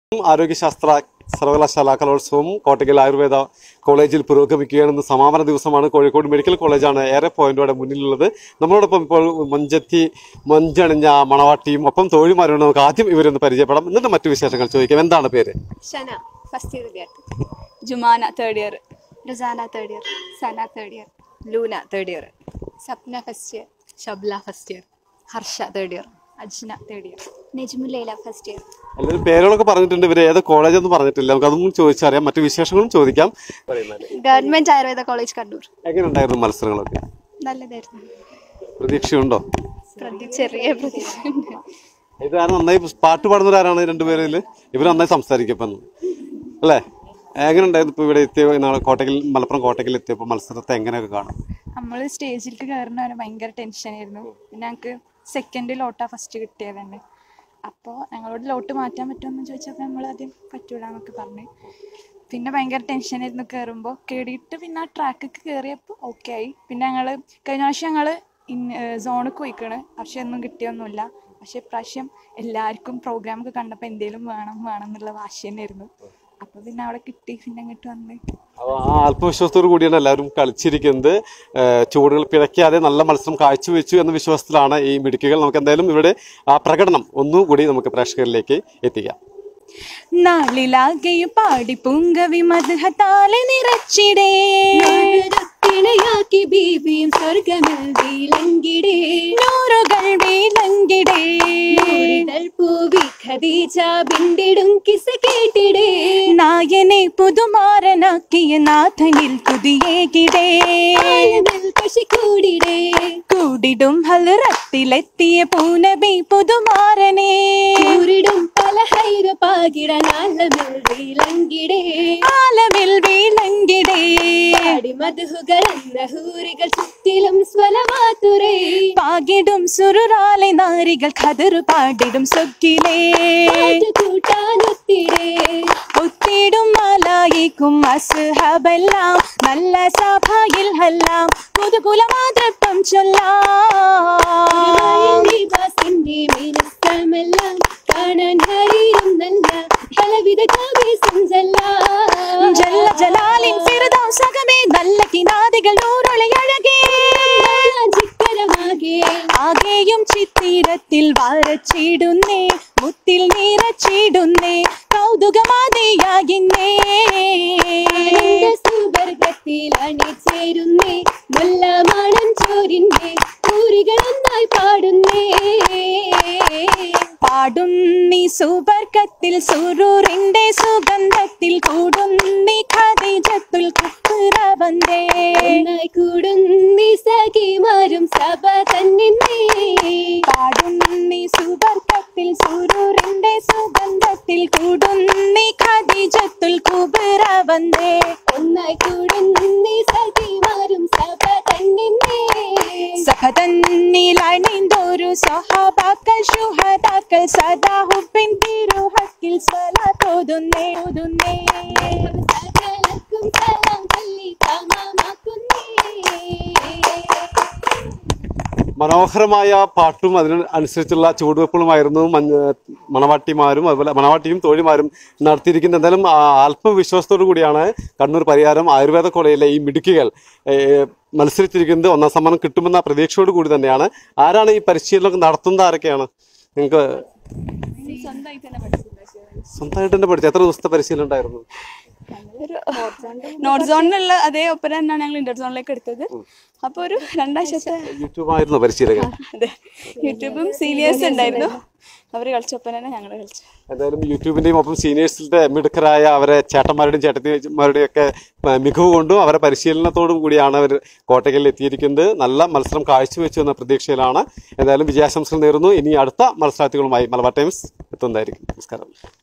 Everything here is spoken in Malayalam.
ആരോഗ്യശാസ്ത്ര സർവകലാശാല കലോത്സവം കോട്ടയ്ക്കൽ ആയുർവേദ കോളേജിൽ പുരോഗമിക്കുകയാണെന്ന് സമാപന ദിവസമാണ് കോഴിക്കോട് മെഡിക്കൽ കോളേജാണ് ഏറെ പോയിന്റോടെ മുന്നിലുള്ളത് നമ്മളോടൊപ്പം ഇപ്പോൾ മഞ്ചത്തി മഞ്ചണിഞ്ഞ മണവാട്ടിയും ഒപ്പം തോഴിമാരോട് നമുക്ക് ആദ്യം ഇവരൊന്ന് പരിചയപ്പെടാം എന്നിട്ട് മറ്റു വിശേഷങ്ങൾ ചോദിക്കാം എന്താണ് പേര് ഷന ഫസ്റ്റ് ഇയർ വിദ്യാർത്ഥി Jumana third year Rusana third year Sana third year Luna third year Sapna first year Shabla first year Harsha third year Ajna third year Nejmulaila first year എല്ലാവരും പേരുകളൊക്കെ പറഞ്ഞിട്ടുണ്ട് ഇവർ ഏത് കോളേജൊന്നും പറഞ്ഞിട്ടില്ല നമുക്ക് അതൊന്നും ചോദിച്ചറിയാം മറ്റു വിശേഷങ്ങളും ചോദിക്കാം ഗവൺമെന്റ് ആയുർവേദ കോളേജ് കണ്ണൂർ എങ്ങനെയുണ്ടായിരുന്നു മത്സരങ്ങളൊക്കെ നല്ലതായിരുന്നു പ്രതീക്ഷയുണ്ടോ ചെറിയ പ്രതീക്ഷ ഇത് ആരും നന്നായി പാട്ട് പാടുന്നവരാരാണ് രണ്ടുപേരിൽ ഇവർ നന്നായി സംസാരിക്കും ഇപ്പം അല്ലേ എങ്ങനെ ഉണ്ടായിരുന്നു ഇപ്പോൾ ഇവിടെ എത്തിയ നാളെ കോട്ടയ്ക്കൽ മലപ്പുറം കോട്ടയ്ക്കൽ എത്തിയപ്പോൾ മത്സരത്തെ എങ്ങനെയൊക്കെ കാണും നമ്മൾ സ്റ്റേജിലേക്ക് കയറുന്ന വരെ ഭയങ്കര ടെൻഷനായിരുന്നു പിന്നെ ഞങ്ങൾക്ക് സെക്കൻഡ് ലോട്ടാ ഫസ്റ്റ് കിട്ടിയത് തന്നെ അപ്പോൾ ഞങ്ങളോട് ലോട്ട് മാറ്റാൻ പറ്റുമെന്ന് ചോദിച്ചപ്പോൾ നമ്മൾ ആദ്യം പറ്റൂല എന്നൊക്കെ പറഞ്ഞു പിന്നെ ഭയങ്കര ടെൻഷനായിരുന്നു കയറുമ്പോൾ കയറിയിട്ട് പിന്നെ ആ ട്രാക്കൊക്കെ കയറിയപ്പോൾ ഓക്കെ ആയി പിന്നെ ഞങ്ങൾ കഴിഞ്ഞ പ്രാവശ്യം ഞങ്ങൾ ഇൻ സോണിൽ പോയിക്കാണ് പക്ഷെ ഒന്നും കിട്ടിയൊന്നുമില്ല പക്ഷെ ഇപ്രാവശ്യം എല്ലാവർക്കും പ്രോഗ്രാമൊക്കെ കണ്ടപ്പോൾ എന്തേലും വേണം വേണം എന്നുള്ള വാശി തന്നെയായിരുന്നു അപ്പോൾ പിന്നെ അവിടെ കിട്ടി പിന്നെ അങ്ങോട്ട് വന്ന് അപ്പോൾ ആ ആത്മവിശ്വാസത്തോടു കൂടിയാണ് എല്ലാവരും കളിച്ചിരിക്കുന്നത് ഏഹ് ചുവടുകൾ പിഴയ്ക്കാതെ നല്ല മത്സരം കാഴ്ചവെച്ചു എന്ന വിശ്വാസത്തിലാണ് ഈ മിടുക്കുകൾ നമുക്ക് എന്തായാലും ഇവിടെ ആ പ്രകടനം ഒന്നുകൂടി നമുക്ക് പ്രേക്ഷകരിലേക്ക് എത്തിക്കാം നാളിലാകെയും പാടി പൂങ്കവി മധുഹത്താലെ നിറച്ചിടേ ാക്കി ബീവിയും സ്വർഗമിൽ വീലങ്കിടേ നൂറുകൾ വീലങ്കിടേ ൂരിതൾ പൂവി ഖദീജ ബിണ്ടിടും കിസ കേട്ടിടേ നായനെ പുതുമാരനാക്കിയ നാഥനിൽ പുതിയേകിടേ ആലമിൽ പശി കൂടിടേ കൂടിടും ഹലറത്തിലെത്തിയ പൂനബി പുതുമാരനെ ൂരിടും പല ഹൈറ പാകിട ആലമിൽ വീലങ്കിടേ ആലമിൽ വീലങ്കിടേ പാടി മധുഹുകളെന്ന ഹൂരികൾ ചുറ്റിലും സ്വലമാതുരേ പാകിടും സുറുരാലെ നാരികൾ കതിറു പാടിടും സൊക്കിലേ കൂട്ടാനൊത്തിടേ ഒത്തിടും മാലായിക്കും അസുഹബെല്ലാം നല്ല സഭയിൽ എല്ലാം പുതുകുലമാതൃത്വം ചൊല്ലാം ദീപാസിന്റെ മിനുക്കമെല്ലാം കാണാൻ ഹരീരും നല്ല പലവിധ കാവേശം ജല്ല ജലാലിൻ ഫിർദൗസകമേ നല്ല കിനാദികൾ നൂറുളയഴകേ ചിക്കരമാകെ ആകെയും ചിത്തിരത്തിൽ വരച്ചിടുന്നേ മുത്തിൽ നിറച്ചിടുന്നേ കൗതുകമാതയാകിന്നേ സുവർഗത്തിൽ അണിചേരുന്നേ മുല്ലമാണൻ ചോരിന്റെ കൂറികളൊന്നായി പാടുന്നേ പാടുന്നി സുബർക്കത്തിൽ സുരൂറിന്റെ സുഗന്ധത്തിൽ കൂടുന്നി ഖദീജത്തുൽ കുക്കുറവന്തേ ഒന്നായി കൂടുന്നീ സഖിമാരും സഭ തന്നിന്നേ പാടുന്നി സുബർക്കത്തിൽ സുരൂറിന്റെ സുഗന്ധത്തിൽ കൂടുന്നി ഖദീജത്തുൽ കുബുറവന്തേ ഒന്നായി കൂടുന്നീ സഖിമാരും സഭ തന്നിന്നേ സഹതന്നിലണിന്തൊരു സഹാബാക്കൾ ശുഹദാക്കൾ സദാ ഹുബിൻ തിരുഹക്കിൽ സ്വലാത്തോതുന്നേ ഓതുന്നേ സകലർക്കും സലാം ചൊല്ലി തമാമാക്കുന്നേ മനോഹരമായ പാട്ടും അതിന് അനുസരിച്ചുള്ള ചുവടുവെപ്പുകളുമായിരുന്നു മഞ്ഞ മണവാട്ടിമാരും അതുപോലെ മണവാട്ടിയും തോഴിമാരും നടത്തിയിരിക്കുന്നത് എന്തായാലും ആ ആത്മവിശ്വാസത്തോടു കൂടിയാണ് കണ്ണൂർ പരിഹാരം ആയുർവേദ കോളേജിലെ ഈ മിടുക്കികൾ ഏഹ്, മത്സരിച്ചിരിക്കുന്നത് ഒന്നാം സമ്മാനം കിട്ടുമെന്ന പ്രതീക്ഷയോട് കൂടി തന്നെയാണ് ആരാണ് ഈ പരിശീലനം നടത്തുന്നത് ആരൊക്കെയാണ് നിങ്ങൾക്ക് സ്വന്തമായിട്ട് തന്നെ പഠിച്ചു എത്ര ദിവസത്തെ പരിശീലനം ഉണ്ടായിരുന്നു നോട്ട് സോണിലുള്ള അതേ ഒപ്പന തന്നെയാണ് ഞങ്ങൾ ഇന്റർ സോണിലേക്ക് എടുത്തത് അപ്പൊ ഒരു രണ്ടാഴ്ചത്തെ യൂട്യൂബായിരുന്നു പരിശീലകൻ അതെ യൂട്യൂബും സീനിയേഴ്സ് ഉണ്ടായിരുന്നു അവര് കളിച്ചൊപ്പം തന്നെ ഞങ്ങൾ കളിച്ചു എന്തായാലും യൂട്യൂബിന്റെയും ഒപ്പം സീനിയേഴ്സിന്റെ മിടുക്കരായ അവരെ ചേട്ടന്മാരുടെയും ചേട്ടത്തിമാരുടെയും ഒക്കെ ആ, മികവ് കൊണ്ടും അവരെ പരിശീലനത്തോടും കൂടിയാണ് അവർ കോട്ടയ്ക്കലിൽ എത്തിയിരിക്കുന്നത് നല്ല മത്സരം കാഴ്ചവെച്ചു എന്ന പ്രതീക്ഷയിലാണ് എന്തായാലും വിജയാശംസകൾ നേരുന്നു ഇനി അടുത്ത മത്സരാർത്ഥികളുമായി മലബാർ ടൈംസ് എത്തുന്നതായിരിക്കും നമസ്കാരം